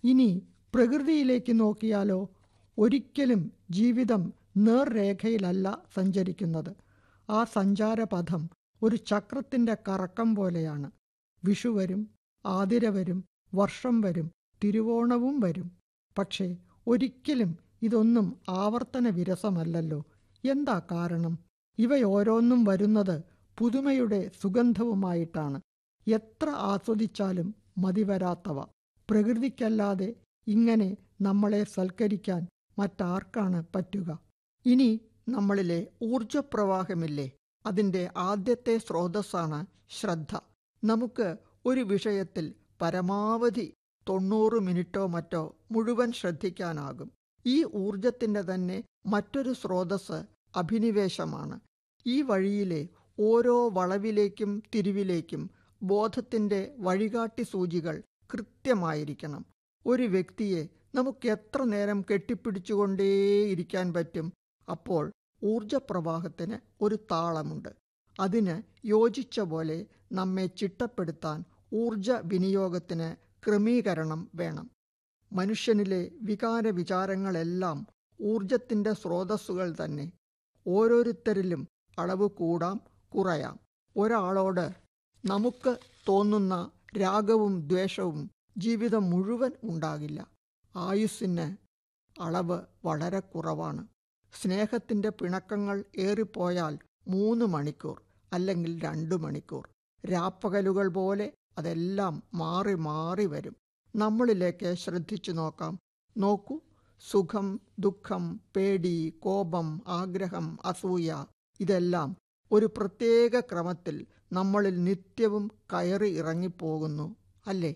ഇനി പ്രകൃതിയിലേക്ക് നോക്കിയാലോ ഒരിക്കലും ജീവിതം നേർരേഖയിലല്ല സഞ്ചരിക്കുന്നത് ആ സഞ്ചാരപഥം ഒരു ചക്രത്തിൻ്റെ കറക്കം പോലെയാണ് വിഷു വരും ആതിര വരും വർഷം വരും തിരുവോണവും വരും പക്ഷേ ഒരിക്കലും ഇതൊന്നും ആവർത്തന വിരസമല്ലല്ലോ എന്താ കാരണം ഇവയോരോന്നും വരുന്നത് പുതുമയുടെ സുഗന്ധവുമായിട്ടാണ് എത്ര ആസ്വദിച്ചാലും മതിവരാത്തവ പ്രകൃതിക്കല്ലാതെ ഇങ്ങനെ നമ്മളെ സൽക്കരിക്കാൻ മറ്റാർക്കാണ് പറ്റുക ഇനി നമ്മളിലെ ഊർജപ്രവാഹമില്ലേ അതിൻ്റെ ആദ്യത്തെ സ്രോതസ്സാണ് ശ്രദ്ധ നമുക്ക് ഒരു വിഷയത്തിൽ പരമാവധി തൊണ്ണൂറ് മിനിറ്റോ മറ്റോ മുഴുവൻ ശ്രദ്ധിക്കാനാകും ഈ ഊർജത്തിൻ്റെ തന്നെ മറ്റൊരു സ്രോതസ് അഭിനിവേശമാണ് ഈ വഴിയിലെ ഓരോ വളവിലേക്കും തിരിവിലേക്കും ബോധത്തിൻ്റെ വഴികാട്ടി സൂചികൾ കൃത്യമായിരിക്കണം ഒരു വ്യക്തിയെ നമുക്ക് എത്ര നേരം കെട്ടിപ്പിടിച്ചുകൊണ്ടേയിരിക്കാൻ പറ്റും അപ്പോൾ ഊർജപ്രവാഹത്തിന് ഒരു താളമുണ്ട് അതിന് യോജിച്ച പോലെ നമ്മെ ചിട്ടപ്പെടുത്താൻ ഊർജ വിനിയോഗത്തിന് ക്രമീകരണം വേണം മനുഷ്യനിലെ വികാര വിചാരങ്ങളെല്ലാം ഊർജത്തിൻ്റെ സ്രോതസ്സുകൾ തന്നെ ഓരോരുത്തരിലും അളവ് കൂടാം കുറയാം ഒരാളോട് നമുക്ക് തോന്നുന്ന രാഗവും ദ്വേഷവും ജീവിതം മുഴുവൻ ഉണ്ടാകില്ല ആയുസ്സിന് അളവ് വളരെ കുറവാണ് സ്നേഹത്തിൻ്റെ പിണക്കങ്ങൾ ഏറിപ്പോയാൽ മൂന്ന് മണിക്കൂർ അല്ലെങ്കിൽ രണ്ട് മണിക്കൂർ രാപ്പകലുകൾ പോലെ അതെല്ലാം മാറി മാറി വരും നമ്മളിലേക്ക് ശ്രദ്ധിച്ചു നോക്കാം നോക്കൂ സുഖം ദുഃഖം പേടി കോപം ആഗ്രഹം അസൂയ ഇതെല്ലാം ഒരു പ്രത്യേക ക്രമത്തിൽ നമ്മളിൽ നിത്യവും കയറി ഇറങ്ങിപ്പോകുന്നു അല്ലേ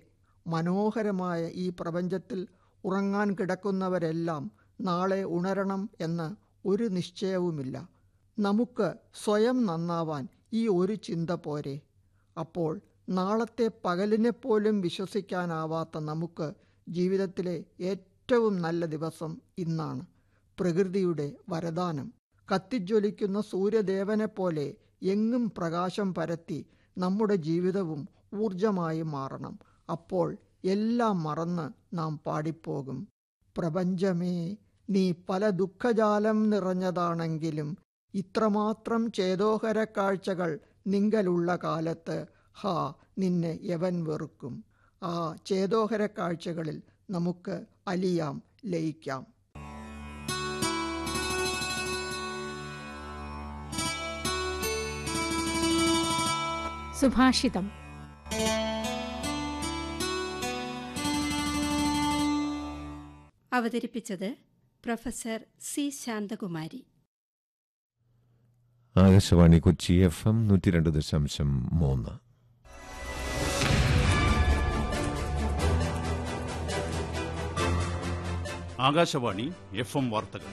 മനോഹരമായ ഈ പ്രപഞ്ചത്തിൽ ഉറങ്ങാൻ കിടക്കുന്നവരെല്ലാം നാളെ ഉണരണം എന്ന് ഒരു നിശ്ചയവുമില്ല നമുക്ക് സ്വയം നന്നാവാൻ ഈ ഒരു ചിന്ത പോരെ അപ്പോൾ നാളത്തെ പകലിനെപ്പോലും വിശ്വസിക്കാനാവാത്ത നമുക്ക് ജീവിതത്തിലെ ഏറ്റവും നല്ല ദിവസം ഇന്നാണ് പ്രകൃതിയുടെ വരദാനം കത്തിജ്വലിക്കുന്ന സൂര്യദേവനെ പോലെ എങ്ങും പ്രകാശം പരത്തി നമ്മുടെ ജീവിതവും ഊർജമായി മാറണം അപ്പോൾ എല്ലാം മറന്ന് നാം പാടിപ്പോകും പ്രപഞ്ചമേ നീ പല ദുഃഖജാലം നിറഞ്ഞതാണെങ്കിലും ഇത്രമാത്രം ചേതോഹര കാഴ്ചകൾ നിങ്കലുള്ള കാലത്ത് ഹാ നിന്നെ യവൻ വെറുക്കും ആ ചേതോഹര കാഴ്ചകളിൽ നമുക്ക് അലിയാം ലയിക്കാം സുഭാഷിതം അവതരിപ്പിച്ചത് professor C Santhakumari Akashvani Kochi F M നൂറ്റി രണ്ട് ദശാംശം മൂന്ന് ആകാശവാണി എഫ് എം വാർത്തകൾ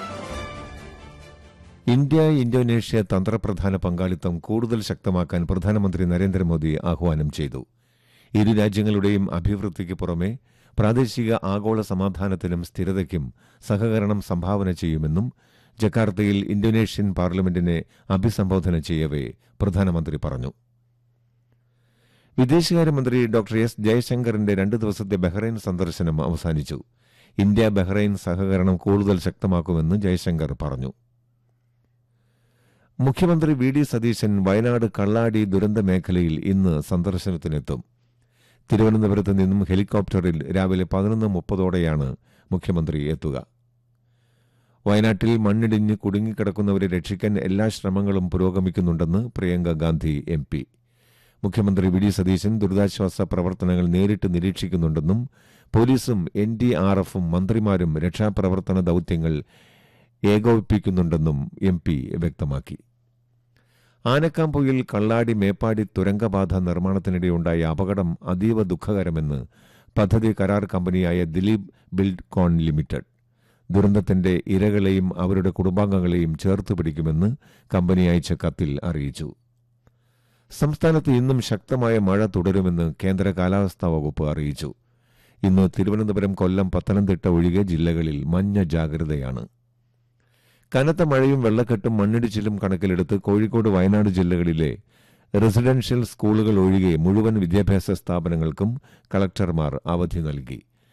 ഇന്ത്യ ഇന്തോനേഷ്യ തന്ത്രപ്രധാന പങ്കാളിത്തം കൂടുതൽ ശക്തമാക്കാൻ പ്രധാനമന്ത്രി നരേന്ദ്രമോദി ആഹ്വാനം ചെയ്തു ഇരു രാജ്യങ്ങളുടെയും അഭിവൃദ്ധിക്ക് പുറമെ പ്രാദേശിക ആഗോള സമാധാനത്തിനും സ്ഥിരതയ്ക്കും സഹകരണം സംഭാവന ചെയ്യുമെന്നും ജക്കാർത്തയിൽ ഇന്തോനേഷ്യൻ പാർലമെന്റിനെ അഭിസംബോധന ചെയ്യവേ പ്രധാനമന്ത്രി പറഞ്ഞു വിദേശകാര്യമന്ത്രി ഡോക്ടർ എസ് ജയശങ്കറിന്റെ രണ്ട് ദിവസത്തെ ബഹ്റൈൻ സന്ദർശനം അവസാനിച്ചു ഇന്ത്യ ബഹ്റൈൻ സഹകരണം കൂടുതൽ ശക്തമാക്കുമെന്ന് ജയശങ്കർ പറഞ്ഞു മുഖ്യമന്ത്രി വി ഡി സതീശൻ വയനാട് കള്ളാടി ദുരന്ത മേഖലയിൽ ഇന്ന് സന്ദർശനത്തിനെത്തും തിരുവനന്തപുരത്ത് നിന്നും ഹെലികോപ്റ്ററിൽ രാവിലെ പതിനൊന്ന് മുപ്പതോടെയാണ് മുഖ്യമന്ത്രി എത്തുക വയനാട്ടിൽ മണ്ണിടിഞ്ഞ് കുടുങ്ങിക്കിടക്കുന്നവരെ രക്ഷിക്കാൻ എല്ലാ ശ്രമങ്ങളും പുരോഗമിക്കുന്നുണ്ടെന്ന് പ്രിയങ്ക ഗാന്ധി എം പി മുഖ്യമന്ത്രി വി ഡി സതീശൻ ദുരിതാശ്വാസ പ്രവർത്തനങ്ങൾ നേരിട്ട് നിരീക്ഷിക്കുന്നുണ്ടെന്നും പോലീസും എൻ ഡി ആർ എഫും മന്ത്രിമാരും രക്ഷാപ്രവർത്തന ദൌത്യങ്ങൾ ഏകോപിപ്പിക്കുന്നുണ്ടെന്നും എം പി വ്യക്തമാക്കി ആനക്കാമ്പൊയിൽ കള്ളാടി മേപ്പാടി തുരങ്കപാത നിർമ്മാണത്തിനിടെയുണ്ടായ അപകടം അതീവ ദുഃഖകരമെന്ന് പദ്ധതി കരാർ കമ്പനിയായ ദിലീപ് ബിൽഡ്കോൺ ലിമിറ്റഡ് ദുരന്തത്തിന്റെ ഇരകളെയും അവരുടെ കുടുംബാംഗങ്ങളെയും ചേർത്ത് പിടിക്കുമെന്ന് കമ്പനി അയച്ച കത്തിൽ അറിയിച്ചു സംസ്ഥാനത്ത് ഇന്നും ശക്തമായ മഴ തുടരുമെന്ന് കേന്ദ്ര കാലാവസ്ഥാ വകുപ്പ് അറിയിച്ചു ഇന്ന് തിരുവനന്തപുരം കൊല്ലം പത്തനംതിട്ട ഒഴികെ ജില്ലകളിൽ മഞ്ഞ ജാഗ്രതയാണ് കനത്ത മഴയും വെള്ളക്കെട്ടും മണ്ണിടിച്ചിലും കണക്കിലെടുത്ത് കോഴിക്കോട് വയനാട് ജില്ലകളിലെ റെസിഡൻഷ്യൽ സ്കൂളുകൾ ഒഴികെ മുഴുവൻ വിദ്യാഭ്യാസ സ്ഥാപനങ്ങൾക്കും കളക്ടർമാർ അവധി നൽകി